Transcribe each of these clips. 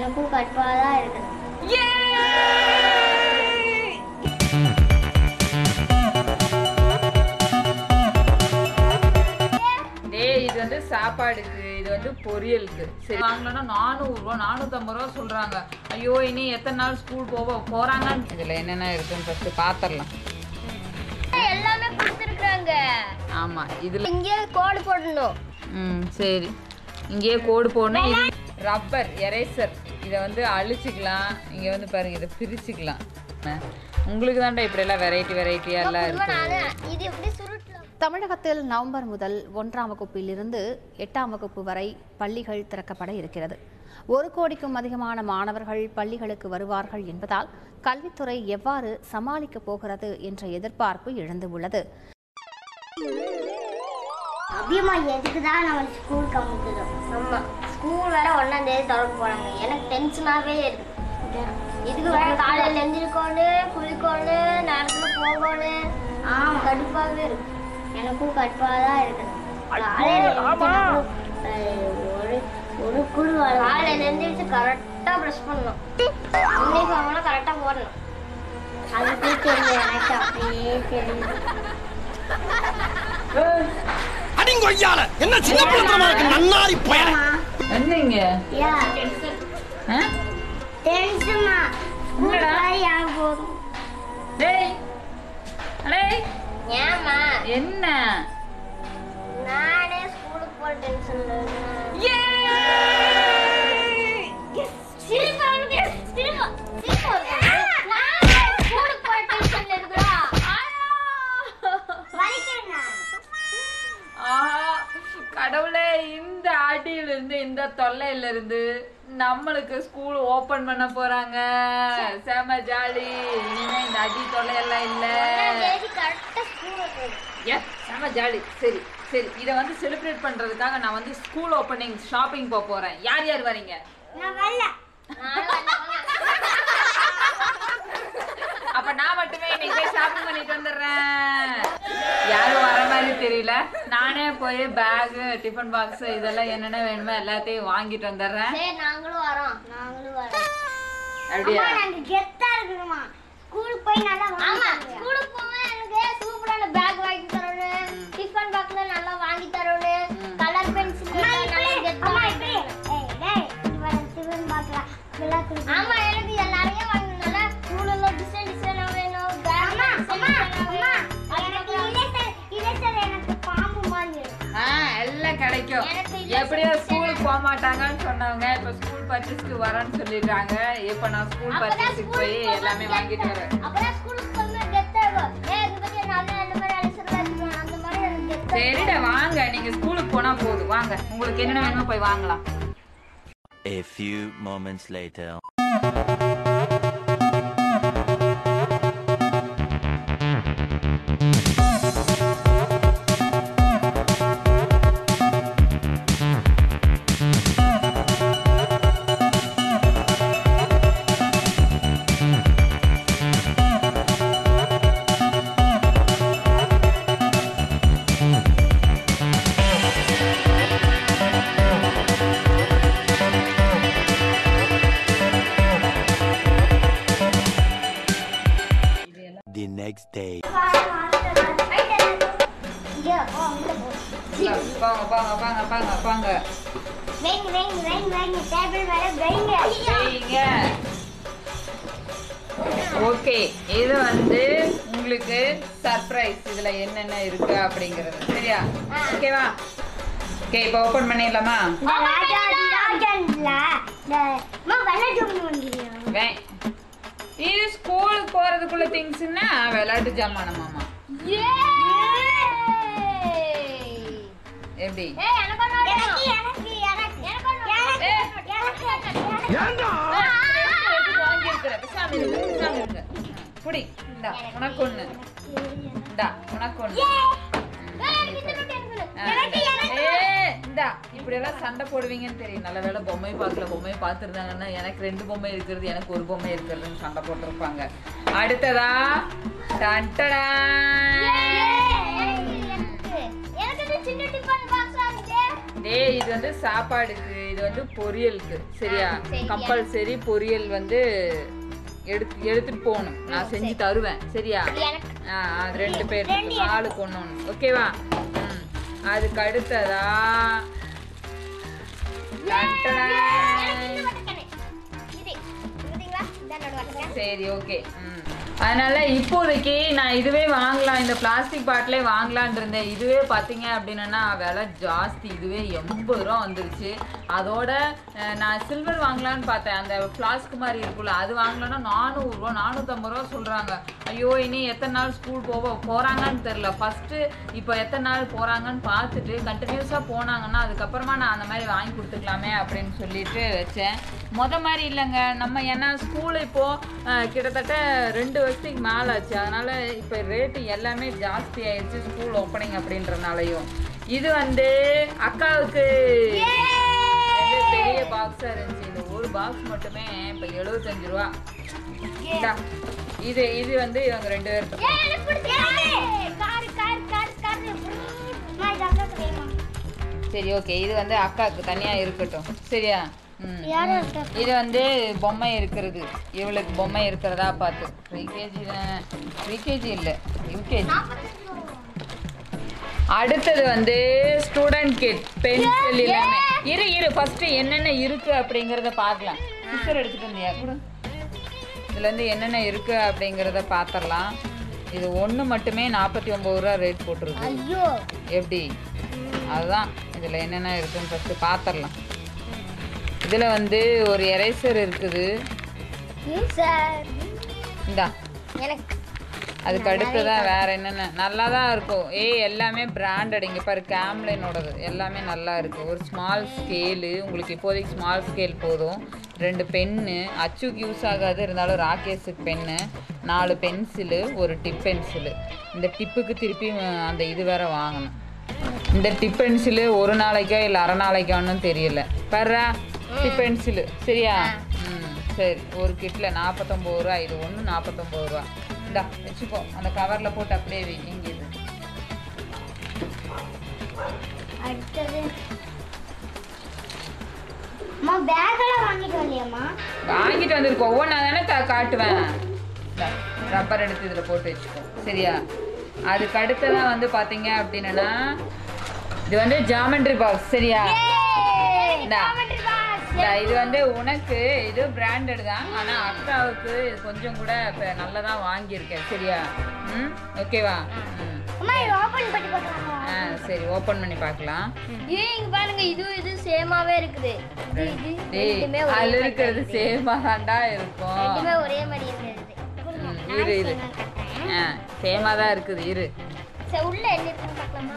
எனக்கும் கடுப்பாக தான் இருக்குது டேய் இது வந்து சாப்பாடுக்கு இது வந்து பொரியலுக்கு சரி வாங்கலன்னா நானூறுரூவா நானூற்றம்பது ரூபா சொல்கிறாங்க ஐயோ இனி எத்தனை நாள் ஸ்கூல் போக போகிறாங்கன்னு இதில் என்னென்ன இருக்குன்னு ஃபஸ்ட்டு பார்த்துடலாம் எல்லாமே கொடுத்துருக்குறாங்க ஆமாம் இதில் இங்கே கோடு போடணும் ம் சரி இங்கேயே கோடு போடணும் இது ரப்பர் எரேசர் இதை வந்து அழிச்சிக்கலாம் இங்கே வந்து பாருங்க இதை பிரிச்சுக்கலாம் அஹ், உங்களுக்கு தான்டா இப்படியெல்லாம் வெரைட்டி வெரைட்டியாக எல்லாம் இருக்கு இது எப்படி சுருட்டலாம் தமிழகத்தில் நவம்பர் முதல் ஒன்றாம் வகுப்பிலிருந்து எட்டாம் வகுப்பு வரை பள்ளிகள் திறக்கப்பட இருக்கிறது ஒரு கோடிக்கும் அதிகமான மாணவர்கள் பள்ளிகளுக்கு வருவார்கள் என்பதால் கல்வித்துறை எவ்வாறு சமாளிக்கப் போகிறது என்ற எதிர்பார்ப்பு எழுந்து உள்ளது அபியம்மா எதுக்கு தான் நம்ம ஸ்கூலுக்கு அமுக்குறோம் ஆமா ஸ்கூல் வேற ஒன்றாம் தேதி திறக்க போறாங்க எனக்கு டென்ஷனாகவே இருக்கு இதுக்கு வேற காலையில் எழுந்திருக்கணும் குளிக்கணும் நேரத்தில் போகணும் ஆ கடுப்பாகவே இருக்கு எனக்கும் கடுப்பாக தான் இருக்குது காலையில் எழுந்திருச்சு ஒரு ஒரு குழு காலையில் எழுந்திரிச்சு கரெக்டாக ப்ரெஷ் பண்ணணும் யூனிஃபார்ம்லாம் கரெக்டாக போடணும் அதுக்கே தெரியும் எனக்கு அப்படியே தெரியும் அடிங்கொய்யால என்ன சின்ன பிள்ளைத்தனமா இருக்கு நன்னாரி பயல என்னங்க யா ஆ டென்ஷனா ஸ்கூல் யாக போதும் டேய் அடே ஏமா என்ன நானே ஸ்கூலுக்கு போற டென்ஷன்ல சிரிப்பா உனக்கு? சிரிப்பா. சிரிப்பா உனக்கு? நானே ஸ்கூலுக்கு போற டென்ஷன்ல இருக்குடா. வலிக்குதுண்ணா. ஆஹா, கடவுளே இந்த அடியில இருந்து இந்த தொல்லையில இருந்து நம்மளுக்கு ஸ்கூல் ஓபன் பண்ண போறாங்க செம ஜாலி இனிமே இந்த அடி தொல்லையெல்லாம் இல்ல ஒண்ணாம் தேதி correct ஆ school இருக்கு. ஏ செம ஜாலி சரி சரி இதை வந்து செலிப்ரேட் பண்றதுக்காக நான் வந்து ஸ்கூல் ஓப்பனிங் ஷாப்பிங் போக போறேன் யார் யார் வரீங்க நான் வரல. நானும் வரல. அப்ப நான் மட்டுமே இன்னைக்கு போய் ஷாப்பிங் பண்ணிட்டு வந்துடுறேன் யாரும் வர மாதிரி தெரியல நானே போய் பேக் டிஃபன் பாக்ஸ் இதெல்லாம் என்னென்ன வேணுமோ எல்லாத்தையும் வாங்கிட்டு வந்துடுறேன் சரி, நாங்களும் வரோம் நாங்களும் வரோம் அப்படியா நாங்க கெத்தா இருக்கணுமா ஸ்கூலுக்கு போய் நல்லா ஆமா ஸ்கூலுக்கு போனா எனக்கு சூப்பரான பேக் வாங்கி தரணும் டிஃபன் பாக்ஸ்ல நல்லா வாங்கி தரணும் கலர் பென்சில் நல்லா கெத்தா அம்மா இப்படி ஏய் டேய் இவன் டிஃபன் பாக்ஸ்ல ஆமா எனக்கு இது நிறைய வாங்கணும்ல ஸ்கூல்ல டிசைன் டிசைனா வேணும் பேக் அம்மா அம்மா அம்மா எனக்கு இலேசர் இலேசர் எனக்கு பாம்பு மாதிரி ஆ எல்லாம் கிடைக்கும் எனக்கு இது எப்படியோ ஸ்கூலுக்கு போக மாட்டாங்கன்னு சொன்னவங்க இப்ப ஸ்கூல் பர்ச்சேஸ்க்கு வரேன்னு சொல்லிட்டாங்க இப்ப நான் ஸ்கூல் பர்ச்சேஸ்க்கு போய் எல்லாமே வாங்கிட்டு வரேன் அப்பதான் ஸ்கூலுக்கு போகும்போது கெத்தா இருக்கும் ஏய் இது பத்தி நல்லா இந்த மாதிரி அலிசர் அந்த மாதிரி எனக்கு கெத்தா சரிடா வாங்க நீங்க ஸ்கூலுக்கு போனா போதும் வாங்க உங்களுக்கு என்னென்ன வேணுமோ போய் வாங்கலாம் A few moments later. The next day. இங்க போ உள்ள போ வாங்க வாங்க வாங்க வாங்க வாங்க வைங்க வைங்க வைங்க வைங்க டேபிள் மேல வைங்க செய்யுங்க ஓகே இது வந்து உங்களுக்கு சர்ப்ரைஸ் இதுல என்னென்ன இருக்கு அப்படிங்கிறது சரியா ஓகேவா ஓகே இப்போ ஓபன் பண்ணிடலாமா இந்த ராஜா ராஜன்ல இந்த மா வெள்ளை ஜோம்பு வந்துடுறோம் வே இது ஸ்கூலுக்கு போறதுக்குள்ள திங்ஸ்னா விளையாட்டு ஜாமானமாமா எப்படி ஏய் எனக்கு ஒண்ணு எனக்கு எனக்கு எனக்கு எனக்கு ஒண்ணு எனக்கு ஏண்டா வாங்கியிருக்கிற பேசாம இருங்க பேசாம இருங்க புடி இந்தா உனக்கு ஒண்ணு இந்தா உனக்கு ஒண்ணு எனக்கு எனக்கு ஏய், இந்தா இப்படி எல்லாம் சண்டை போடுவீங்கன்னு தெரியும் நல்ல வேளை பொம்மை பார்க்கல பொம்மையை பார்த்துருந்தாங்கன்னா எனக்கு ரெண்டு பொம்மை இருக்கிறது எனக்கு ஒரு பொம்மை இருக்கிறதுன்னு சண்டை போட்டிருப்பாங்க அடுத்ததா டன்டடா எனக்கு எனக்கு இது சின்ன டிஃபன் பாக்ஸ் ஆகுது ஏ இது வந்து சாப்பாடுக்கு இது வந்து பொரியலுக்கு சரியா ஆ, சரி. கம்பல்சரி பொரியல் வந்து எடுத்து எடுத்துட்டு போகணும் நான் செஞ்சு தருவேன் சரியா எனக்கு ஆ அது ரெண்டு பேர் ஆளுக்கு ஒன்று ஒன்று ஓகேவா ம் அதுக்கு அடுத்ததா டன்டடா. இது இதுங்களா இதான் என்னோட வட்டக்கன். சரி ஓகே ம் அதனால இப்போதைக்கு நான் இதுவே வாங்கலாம் இந்த பிளாஸ்டிக் பாட்டிலே வாங்கலான் இருந்தேன் இதுவே பார்த்தீங்க அப்படின்னா விலை ஜாஸ்தி இதுவே எண்பது ரூபா வந்துருச்சு அதோட அஹ், நான் சில்வர் வாங்கலான்னு பார்த்தேன் அந்த ஃப்ளாஸ்க் மாதிரி இருக்குல்ல அது வாங்கலாம்னா நானூறுரூவா நானூற்றம்பது ரூபா சொல்கிறாங்க ஐயோ இனி எத்தனை நாள் ஸ்கூல் போக போகிறாங்கன்னு தெரில ஃபஸ்ட்டு இப்போ எத்தனை நாள் போகிறாங்கன்னு பார்த்துட்டு கண்டினியூஸாக போனாங்கன்னா அதுக்கப்புறமா நான் அந்த மாதிரி வாங்கி கொடுத்துக்கலாமே அப்படின்னு சொல்லிட்டு வச்சேன் மொத மாதிரி இல்லைங்க நம்ம ஏன்னா ஸ்கூல் இப்போது கிட்டத்தட்ட ரெண்டு வருஷத்துக்கு மேலே ஆச்சு அதனால் இப்போ ரேட்டு எல்லாமே ஜாஸ்தி ஆயிடுச்சு ஸ்கூல் ஓப்பனிங் அப்படின்றனாலையும் இது வந்து அக்காவுக்கு இது பெரிய பாக்ஸாக இருந்துச்சு இந்த ஒரு பாக்ஸ் மட்டுமே இப்போ எழுபத்தஞ்சு ரூபா இந்தா. இது இது வந்து இவங்க ரெண்டு பேருக்கு ஏய், எனக்கு பிடிச்சது. Car, car, car, car. அம்மா, இது அக்காக்கு வேணுமா? சரி ஓகே இது வந்து அக்காவுக்கு தனியாக இருக்கட்டும் சரியா ம் யாரு அக்கா? இது வந்து பொம்மை இருக்கிறது இவளுக்கு பொம்மை இருக்கிறதா பார்த்து ப்ரீகேஜி ப்ரீகேஜி இல்லை யூகேஜி அடுத்தது வந்து ஸ்டூடெண்ட் கிட் பென்சில் எல்லாமே இரு இரு ஃபர்ஸ்ட் என்னென்ன இருக்கு அப்படிங்கிறத பார்க்கலாம் சிஸ்டர் எடுத்துட்டு வந்தியா கூட இதுல இருந்து என்னென்ன இருக்கு அப்படிங்கிறத பார்த்துடலாம் இது ஒன்று மட்டுமே நாற்பத்தி ஒம்பது ரூபா ரேட் போட்டிருக்கு ஐயோ எப்படி அதுதான் இதில் என்னென்ன இருக்குன்னு ஃபஸ்ட்டு பார்த்துடலாம் இதில் வந்து ஒரு எரேசர் இருக்குது சார் இந்தா எனக்கு அதுக்கு அடுத்ததான் வேற என்னென்ன நல்லா தான் இருக்கும் ஏய் எல்லாமே பிராண்டட் இங்கே பாரு கேம்லினோடது எல்லாமே நல்லா இருக்கு ஒரு ஸ்மால் ஸ்கேலு உங்களுக்கு இப்போதைக்கு ஸ்மால் ஸ்கேல் போதும் ரெண்டு பென்னு அச்சுக்கு யூஸ் ஆகாது இருந்தாலும் ராகேஷுக்கு பென்னு நாலு பென்சிலு ஒரு டிப் பென்சிலு இந்த டிப்புக்கு திருப்பி அஹ், அந்த இது வேற வாங்கணும் இந்த டிப் பென்சிலு ஒரு நாளைக்கோ இல்லை அரை நாளைக்கான்னு தெரியல பர்றா டிப் பென்சிலு சரியா ம் சரி ஒரு கிட்டில் நாற்பத்தொம்பது ரூபா இது ஒன்று நாற்பத்தொம்பது ரூபா இந்தா வச்சுக்கோ அந்த கவரில் போட்டு அப்படியே வை இங்கே இது அடுத்தது அம்மா பேக் எல்லாம் வாங்கிட்டு வரலையாம்மா வாங்கிட்டு வந்திருக்கோம் ஒவ்வொன்றா தானே கா- காட்டுவேன் இந்தா, ரப்பர் எடுத்து இதில் போட்டு வச்சுக்கோ சரியா அதுக்கு அடுத்ததான் வந்து பார்த்தீங்க அப்படின்னா இது வந்து ஜாமெண்ட்ரி பாக்ஸ் சரியா இந்தா. இந்தா, இது வந்து உனக்கு இது பிராண்டட் தான் ஆனால் அக்காவுக்கு இது கொஞ்சம் கூட இப்போ நல்லதாக வாங்கியிருக்கேன் சரியா ம் ஓகேவா ம் அம்மா இது ஓபன் பண்ணி பார்க்கலாமா ஆ சரி ஓப்பன் பண்ணி பார்க்கலாம் ஏய் இங்க பாருங்க இது இது சேமாவே இருக்குது இது இது டேய் ரெண்டுமே ஒரே அதில் மாதிரி இருக்கிறது இருக்குது. சேமாக தாண்டா இருக்கும் ரெண்டுமே ஒரே மாதிரி இருக்குது ம், இரு இரு ஆ சேமாக தான் இருக்குது இரு சரி உள்ள என்ன இருக்குன்னு பார்க்கலாமா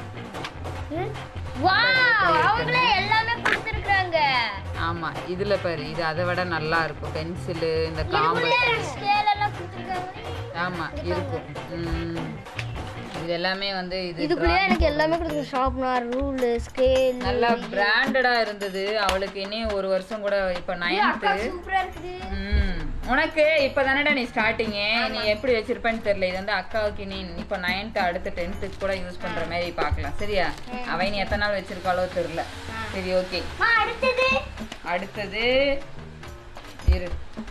வா அவங்களே எல்லாமே கொடுத்துருக்காங்க ஆமாம் இதில் பாரு இது அதை விட நல்லா இருக்கும் பென்சிலு இந்த காம்பு இதுக்குள்ளே ஸ்கேல் எல்லாம் கொடுத்துருக்காங்க ஆமாம் இருக்கும் ம். இது எல்லாமே வந்து இது இதுக்குள்ளேயே எனக்கு எல்லாமே கொடுத்துருக்காங்க ஷார்ப்னர் ரூலு ஸ்கேல் நல்லா பிராண்டடாக இருந்தது அவளுக்கு இனி ஒரு வருஷம் கூட இப்போ நைன்த்து சூப்பரா இருக்குது ம் உனக்கு இப்போ தானடா நீ ஸ்டார்டிங்கு நீ எப்படி வச்சிருப்பேன்னு தெரியல இது வந்து அக்காவுக்கு நீ இப்போ நைன்த்து அடுத்து டென்த்துக்கு கூட யூஸ் பண்ணுற மாதிரி பார்க்கலாம் சரியா அவ நீ எத்தனை நாள் வச்சிருக்காளோ தெரியல சரி ஓகே அடுத்தது அடுத்தது இரு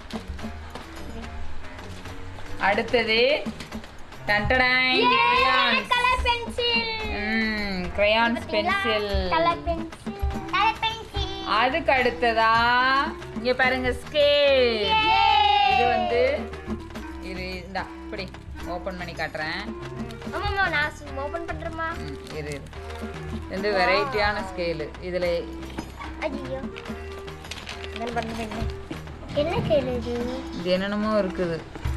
அடுத்தது டன்டடாய் crayons. கலர் பென்சில் ம் crayons pencil colour pencil colour pencil அதுக்கு அடுத்ததா இங்க பாருங்க ஸ்கேல் இது வந்து இரு இந்தா இப்படி ஓபன் பண்ணி காட்டுறேன் ஆமாம்மா நான் ஓபன் பண்றேம்மா ம், இரு இரு. இது வந்து வெரைட்டியான ஸ்கேலு இதுல ஐயோ என்ன பண்ணுறீங்க என்ன ஸ்கேல் இது இது என்னென்னமோ இருக்குது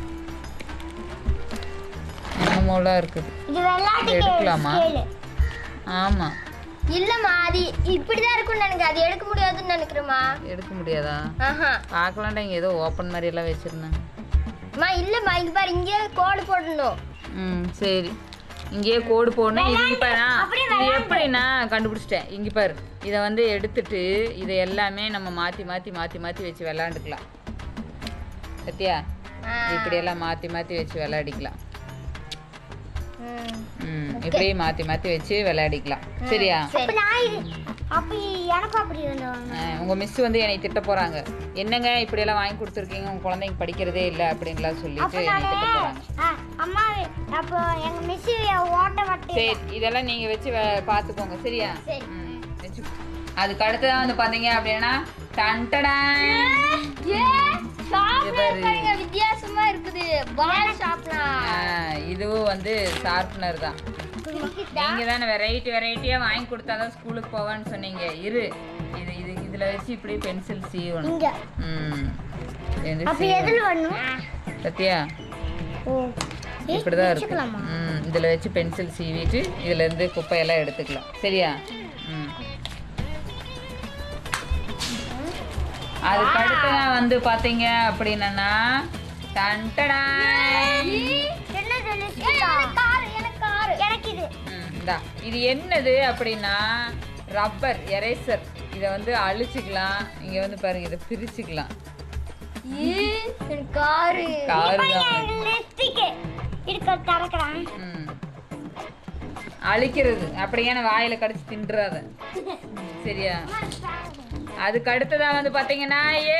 என்னமோலாம் இருக்குது இது விளையாட்டு இது எடுக்கலாமா? ஸ்கேல் ஆமா இல்லம்மா அது இப்படிதான் இருக்கும்னு எனக்கு அது எடுக்க முடியாதுன்னு நினைக்கிறேம்மா எடுக்க முடியாதா ஆஹா பார்க்கலாம்டா இங்கே ஏதோ ஓப்பன் மாதிரி எல்லாம் வச்சிருந்தாங்க அம்மா இல்லம்மா இங்க பாரு இங்கே கோடு போடணும் ம் சரி இங்கேயே கோடு போடணும் இது இங்கே பாரு ஆ, இது எப்படின்னா கண்டுபிடிச்சிட்டேன் இங்கே பாரு இதை வந்து எடுத்துட்டு இதை எல்லாமே நம்ம மாற்றி மாற்றி மாற்றி மாற்றி வச்சு விளாண்டுக்கலாம் பத்தியா இப்படியெல்லாம் மாற்றி மாற்றி வச்சு விளையாடிக்கலாம் ம் இப்படியே மாற்றி மாற்றி வச்சு விளையாடிக்கலாம் சரியா அப்ப நான் இது அப்ப எனக்கும் அப்படி இருந்தவங்க உங்கள் மிஸ் வந்து என்னை திட்ட போகிறாங்க என்னங்க இப்படியெல்லாம் வாங்கி கொடுத்துருக்கீங்க உங்கள் குழந்தைங்க படிக்கிறதே இல்லை அப்படின்லாம் சொல்லிட்டு என்னை திட்ட போகிறாங்க அம்மா அப்போ எங்க மிஸ் ஓட்ட வட்டி சரி இதெல்லாம் நீங்கள் வச்சு வே- பார்த்துக்கோங்க சரியா சரி. ம் வச்சு அதுக்கு அடுத்ததான் வந்து பார்த்தீங்க அப்படின்னா டன்டடான் பாரு. வித்தியாசமா இருக்குது பால் ஷாப்லாம் ஆ, இதுவும் வந்து ஷார்ப்னர் தான் நீங்க தானே வெரைட்டி வெரைட்டியா வாங்கி கொடுத்தா தான் ஸ்கூலுக்கு போவேன்னு சொன்னீங்க இரு இது இது இதுல வச்சு இப்படி பென்சில் சீவணும் இங்க ம் இது வந்து அப்ப சீவணும். எதுல வரணும் சத்தியா ஓ இப்படிதான் இருக்கும் ம் இதுல வச்சு பென்சில் சீவிட்டு இதுல இருந்து குப்பையெல்லாம் எடுத்துக்கலாம் சரியா ம் அதுக்கு அடுத்ததான் வந்து பாத்தீங்க அப்படின்னா டன்டடான் என்னது கார் எனக்கு கார் எனக்கு இது ம், இந்தா இது என்னது அப்படின்னா ரப்பர் எரேசர் இதை வந்து அழிச்சுக்கலாம் இங்க வந்து பாருங்க இதை பிரிச்சுக்கலாம் காரு காரு தான் லிப்ஸ்டிக் இருக்க தரக்குறான் ம். அழிக்கிறது அப்படியே நான் வாயில கடிச்சு தின்றாத சரியா அதுக்கு அடுத்ததா வந்து பாத்தீங்கன்னா ஏ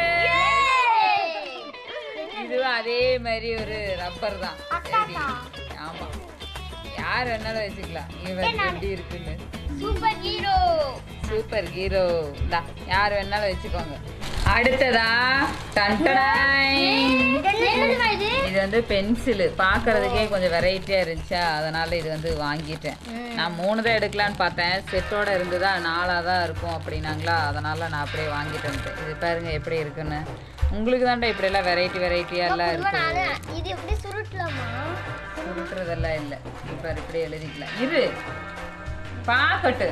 இதுவும் அதே மாதிரி ஒரு ரப்பர் தான் சரி ஆமா யார் வேணாலும் வச்சுக்கலாம் இவன் எப்படி இருக்குன்னு சூப்பர் ஹீரோ சூப்பர் ஹீரோ தான் யார் வேணாலும் வச்சுக்கோங்க அடுத்ததா டன்டடாய் என்னதுமா இது இது வந்து பென்சிலு பார்க்கறதுக்கே கொஞ்சம் வெரைட்டியாக இருந்துச்சா அதனால இது வந்து வாங்கிட்டேன் நான் மூணு தான் எடுக்கலான்னு பார்த்தேன் செட்டோட இருந்ததா நாலாக தான் இருக்கும் அப்படின்னாங்களா அதனால நான் அப்படியே வாங்கிட்டு வந்துட்டேன் இது பாருங்க எப்படி இருக்குன்னு உங்களுக்கு தான்டா இப்படியெல்லாம் வெரைட்டி வெரைட்டியாக எல்லாம் இருக்கு இது எப்படி சுருட்டலாமா சுருட்டுறதெல்லாம் இல்லை இப்போ இப்படி எழுதிக்கலாம் இரு பார்க்கட்டு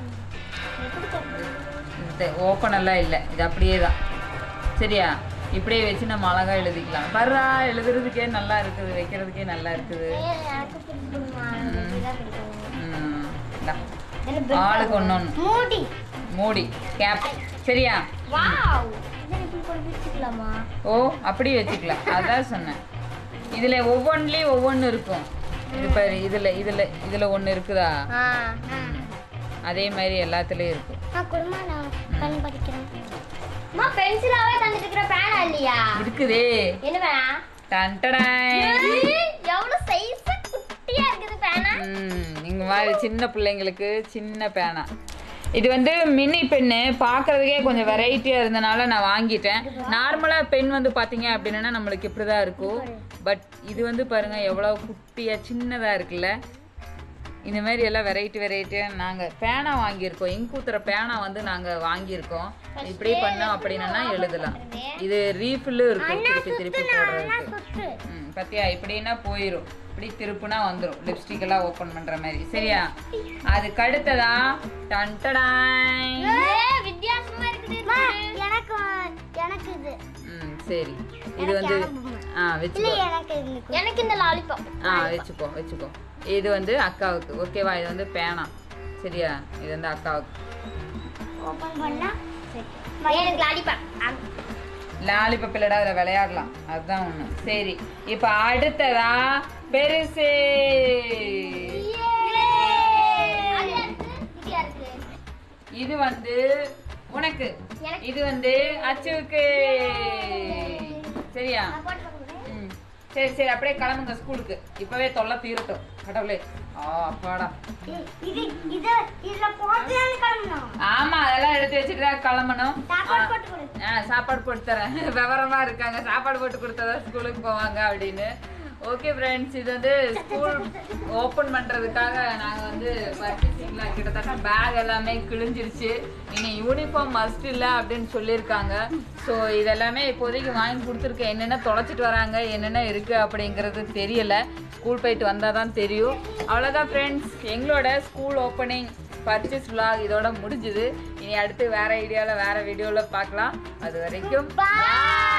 இது ஓப்பன் எல்லாம் இல்லை இது அப்படியே தான் சரியா இப்படியே வச்சு நம்ம அழகா எழுதிக்கலாம் பர்றா எழுதுறதுக்கே நல்லா இருக்குது வைக்கிறதுக்கே நல்லா இருக்குது எனக்கு பிடிக்குமா இதுதான் பிடிக்கும் ம், இந்தா. ஆளுக்கு ஒன்று ஒன்று மூடி மூடி கேப் சரியா வாவ் இதை இப்படி போட்டு பிடிச்சிக்கலாமா ஓ அப்படி வச்சுக்கலாம் அதான் சொன்னேன் இதில் ஒவ்வொன்றுலேயும் ஒவ்வொன்று இருக்கும் இது பாரு இதில் இதில் இதில் ஒன்று இருக்குதா ஆ அதே மாதிரி எல்லாத்துலேயும் இருக்கும் நான் குடும்பமா நான் கண் படிக்கிறேன் அம்மா பென்சிலாவே தந்துட்டு இருக்கிற பேனா இல்லையா இருக்குதே என்ன பேனா டன்டடாய் எவ்வளவு சைஸா குட்டியா இருக்குது பேனா ம், இந்த மாதிரி சின்ன பிள்ளைங்களுக்கு சின்ன பேனா இது வந்து மினி பென்னு பார்க்கறதுக்கே கொஞ்சம் வெரைட்டியாக இருந்தனால நான் வாங்கிட்டேன் நார்மலாக பென் வந்து பார்த்தீங்க அப்படின்னா நம்மளுக்கு இப்படி தான் இருக்கும் பட் இது வந்து பாருங்க எவ்வளோ குட்டியாக சின்னதாக இருக்குல்ல இந்த மாதிரி எல்லாம் வெரைட்டி வெரைட்டியாக நாங்கள் பேனா வாங்கியிருக்கோம் இங்க் ஊத்துற பேனா வந்து நாங்கள் வாங்கியிருக்கோம் இப்படி பண்ணோம் அப்படின்னா எழுதலாம் இது ரீஃபில்லும் இருக்கும் திருப்பி திருப்பி போடுறதுக்கு ம் பத்தியா இப்படின்னா போயிடும் இப்படி திருப்புனா வந்துடும் லிப்ஸ்டிக் எல்லாம் ஓப்பன் பண்ற மாதிரி சரியா அதுக்கு அடுத்ததா டன்டடாய் வித்தியாசமா இருக்குது எனக்கு எனக்கு இது ம் சரி இது வந்து ஆ வச்சுக்கோ எனக்கு எனக்கு இந்த லாலிபாப் ஆ வச்சுக்கோ வச்சுக்கோ இது வந்து அக்காவுக்கு ஓகேவா இது வந்து பேனா சரியா இது வந்து அக்காவுக்கு ஓபன் பண்ணா சரி எனக்கு லாலிபாப் லாலிபப் இல்லடா அதில் விளையாடலாம் அதுதான் ஒன்று சரி இப்போ அடுத்ததா பெருசு இது வந்து உனக்கு இது வந்து அச்சுவுக்கு சரியா ம் சரி சரி அப்படியே கிளம்புங்க ஸ்கூலுக்கு இப்பவே தொல்லை தீரட்டும் கடவுளே ஆ அப்பாடா இது இது இதுல போட்டு கிளம்பணும் ஆமா அதெல்லாம் எடுத்து வச்சுட்டு தான் கிளம்பணும் சாப்பாடு ஆ. போட்டு கொடு ஆ சாப்பாடு போட்டு தரேன் விவரமா இருக்காங்க சாப்பாடு போட்டு கொடுத்தாதான் ஸ்கூலுக்கு போவாங்க அப்படின்னு ஓகே ஃப்ரெண்ட்ஸ் இது வந்து ஸ்கூல் ஓப்பன் பண்றதுக்காக நாங்க வந்து பர்ச்சேசிங்ல கிட்டத்தட்ட பேக் எல்லாமே கிழிஞ்சிருச்சு இனி யூனிஃபார்ம் மஸ்ட் இல்லை அப்படின்னு சொல்லியிருக்காங்க ஸோ இதெல்லாமே இப்போதைக்கு வாங்கி கொடுத்துருக்கேன் என்னென்ன தொலைச்சிட்டு வராங்க என்னென்ன இருக்கு அப்படிங்கிறது தெரியல ஸ்கூல் போயிட்டு வந்தால் தான் தெரியும் அவ்வளோதான் ஃப்ரெண்ட்ஸ் எங்களோட ஸ்கூல் ஓப்பனிங் பர்ச்சேஸ் vlog இதோட முடிஞ்சுது இனி அடுத்து வேற ஐடியாவில் வேற வீடியோவில் பார்க்கலாம் அது வரைக்கும் Bye.